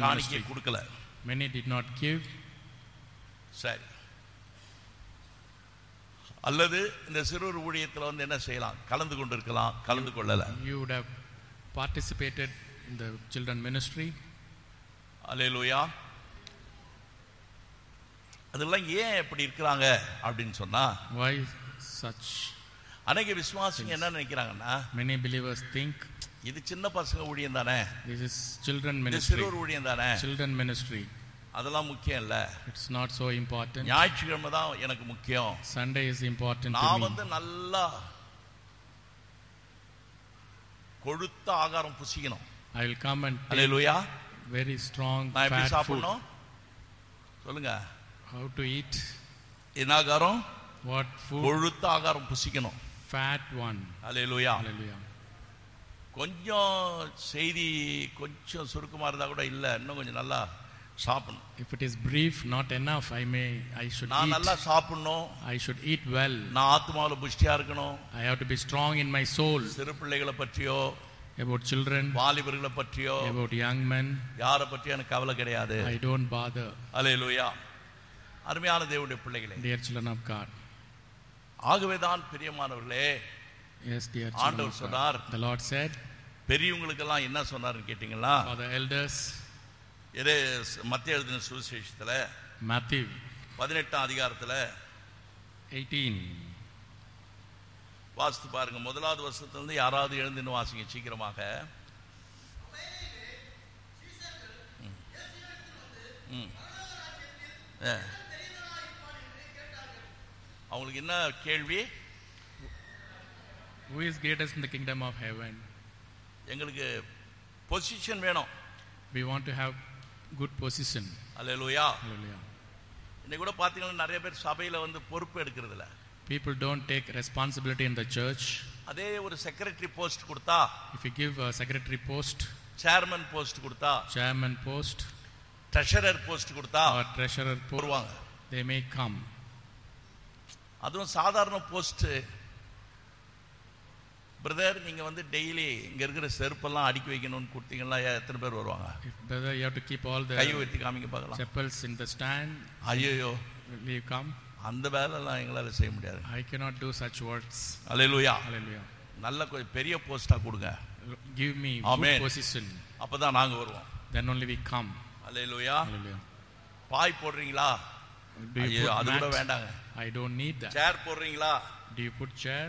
காணிக்கை ministry. கொடுக்கல Many did not give. சரி அல்லது இந்த சிறுவர் ஊழியத்தில் வந்து என்ன செய்யலாம் கலந்து கொண்டிருக்கலாம் கலந்து கொள்ளல You would have participated in the children ministry. அலையலூயா அதெல்லாம் ஏன் இப்படி இருக்கிறாங்க அப்படின்னு சொன்னா Why such? அநேக விசுவாசிங்க என்ன நினைக்கிறாங்கன்னா Many believers think இது சின்ன பசங்க ஊழியம் தானே this is children இது ministry. சிறுவர் ஊழியம் தானே Children ministry. அதெல்லாம் முக்கியம் இல்ல It's not so important. ஞாயிற்றுக்கிழமை தான் எனக்கு முக்கியம் Sunday is important நான் to me. வந்து நல்லா கொழுத்த ஆகாரம் புசிக்கணும் I will come and take hallelujah very strong நான் எப்படி fat food. சாப்பிடணும் சொல்லுங்க How to eat? என்ன ஆகாரம் What food? கொழுத்த ஆகாரம் புசிக்கணும் Fat one. அலையலூயா Hallelujah. கொஞ்சம் செய்தி கொஞ்சம் சுருக்கமா இருந்தா கூட இல்ல இன்னும் கொஞ்சம் நல்லா சாப்பிடணும் If it is brief, not enough, I may, I should நான் eat. நல்லா சாப்பிடணும் I should eat well. நான் ஆத்மாவுல புஷ்டியா இருக்கணும் I have to be strong in my soul. சிறு பிள்ளைகளை பற்றியோ About children, வாலிபர்களை பற்றியோ about young men, யாரை பற்றியும் எனக்கு கவலை கிடையாது I don't bother. அலையலூயா அருமையான தேவனுடைய பிள்ளைகளே Dear children of God. ஆகவேதான் பிரியமானவர்களே Yes, dear children ஆண்டவர் of God. சொன்னார் The Lord said, பெரியவங்களுக்கெல்லாம் என்ன சொன்னாருன்னு கேட்டீங்களா for the elders, இதே மத்திய எழுதின சுவிசேஷத்துல Matthew பதினெட்டாம் அதிகாரத்துல 18. வாசித்து பாருங்க முதலாவது வருஷத்துல இருந்து யாராவது எழுந்துன்னு வாசிங்க சீக்கிரமாக ம். ம். ஆ. அவங்களுக்கு என்ன கேள்வி Who is greatest in the kingdom of heaven? எங்களுக்கு பொசிஷன் வேணும் We want to have good position. Hallelujah Hallelujah. இன்னைக்கு கூட பாத்தீங்கன்னா நிறைய பேர் சபையில வந்து பொறுப்பு எடுக்கிறது இல்ல People don't take responsibility in the church. அதே ஒரு செக்ரட்டரி போஸ்ட் கொடுத்தா If you give a secretary post, chairman post கொடுத்தா chairman post, ட்ரெஷரர் போஸ்ட் கொடுத்தா or treasurer post, வருவாங்க they may come. அதுவும் சாதாரண போஸ்ட் பிரதர் நீங்க வந்து டெய்லி இங்க இருக்கிற செருப்பெல்லாம் அடுக்கி வைக்கணும்னு கொடுத்தீங்கன்னா எத்தனை பேர் வருவாங்க If brother, you have to keep all guy the வைத்து காமிங்க பார்க்கலாம் chapels in the stand, ஐயோ will you come? அந்த வேலைலாம் எங்களால செய்ய முடியாது I cannot do such works. Hallelujah Hallelujah. நல்ல கொஞ்சம் பெரிய போஸ்டா கொடுங்க Give me Amen. good position. அப்பதான் நாங்க வருவோம் Then only we come. Hallelujah Hallelujah. பாய் போடுறீங்களா Do you ஐயோ put அது கூட mat? வேண்டாங்க I don't need that. சேர் போடுறீங்களா Do you put chair?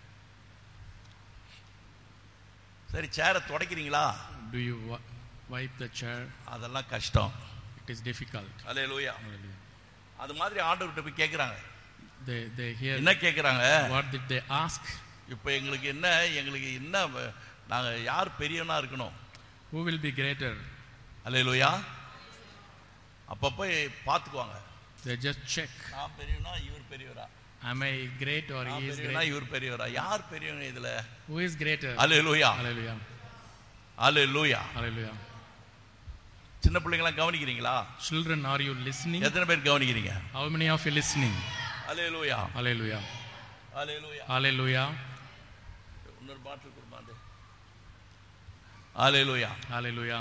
சரி சேரை துடைக்கிறீங்களா Do you wi- wipe the chair? அதெல்லாம் கஷ்டம் It is difficult. Hallelujah Hallelujah. அது மாதிரி ஆண்டவர்கிட்ட போய் கேக்குறாங்க They, they hear என்ன கேக்குறாங்க what did they ask? இப்போ எங்களுக்கு என்ன எங்களுக்கு என்ன வ- நாங்க யார் பெரியவனா இருக்கணும் Who will be greater? அல்லேலூயா அப்பப்போ பார்த்துக்குவாங்க They just check. நான் பெரியவனா இவர் பெரியவரா Am I great or நான் he is பெரியவனா great? இவர் பெரியவரா யார் பெரியவங்க இதுல Who is greater? Hallelujah Hallelujah. Hallelujah Hallelujah. சின்ன பிள்ளைங்களாம் கவனிக்கிறீங்களா Children, are you listening? எத்தனை பேர் கவனிக்கிறீங்க How many of you listening? Hallelujah Hallelujah. Hallelujah Hallelujah. இன்னொரு பாட்டில் கொடுப்பாந்து அல்லேலூயா Hallelujah.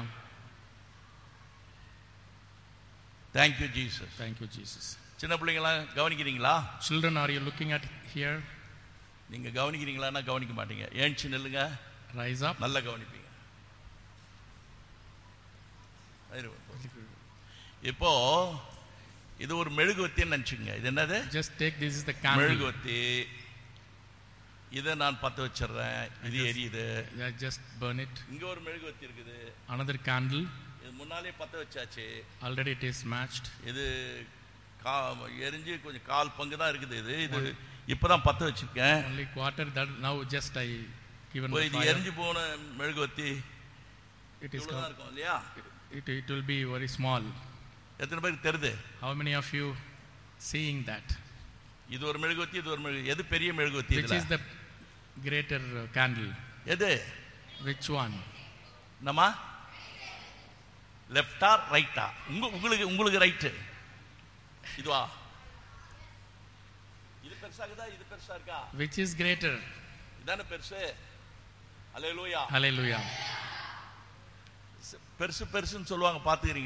Thank you Jesus Thank you, Jesus. சின்ன பிள்ளைங்களாம் கவனிக்கிறீங்களா Children, are you looking at here? நீங்க கவனிக்கிறீங்களான்னா கவனிக்க மாட்டீங்க ஏன்ச்சு நில்லுங்க Rise up. நல்லா கவனிப்பீங்க இப்போ இது ஒரு மெழுகுவத்தின்னு நினைச்சுங்க இது என்னது Just take this is the candle. மெழுகுவத்தி இதை நான் பத்த வச்சிடுறேன் இது எரியுது Yeah, just burn it. இங்க ஒரு மெழுகுவத்தி இருக்குது Another candle. இது முன்னாலே பத்த வச்சாச்சு Already it is matched. இது கா எரிஞ்சு கொஞ்சம் கால் பங்கு தான் இருக்குது இது இது இப்பதான் பத்த வச்சிருக்கேன் Only quarter that now just I given இப்போ the இது fire. எரிஞ்சு போன மெழுகுவத்தி It is இவ்வளவுதான் com- இருக்கும் இல்லையா it, it will be very small. எத்தனை பேருக்கு தெரியுது How many of you seeing that? இது ஒரு மெழுகுவத்தி இது ஒரு மெழுகு எது பெரிய மெழுகுவத்தி Which இதுல is the greater uh, candle? எது Which one? நம்ம லெஃப்டா ரைட்டா உங்க உங்களுக்கு உங்களுக்கு ரைட்டு இதுவா இது பெருசாகுதா இது பெருசா இருக்கா Which is greater? இதானே பெருசு அல்லேலூயா Hallelujah. பெருசு பெருசுன்னு சொல்லுவாங்க பாத்துக்கிறீங்க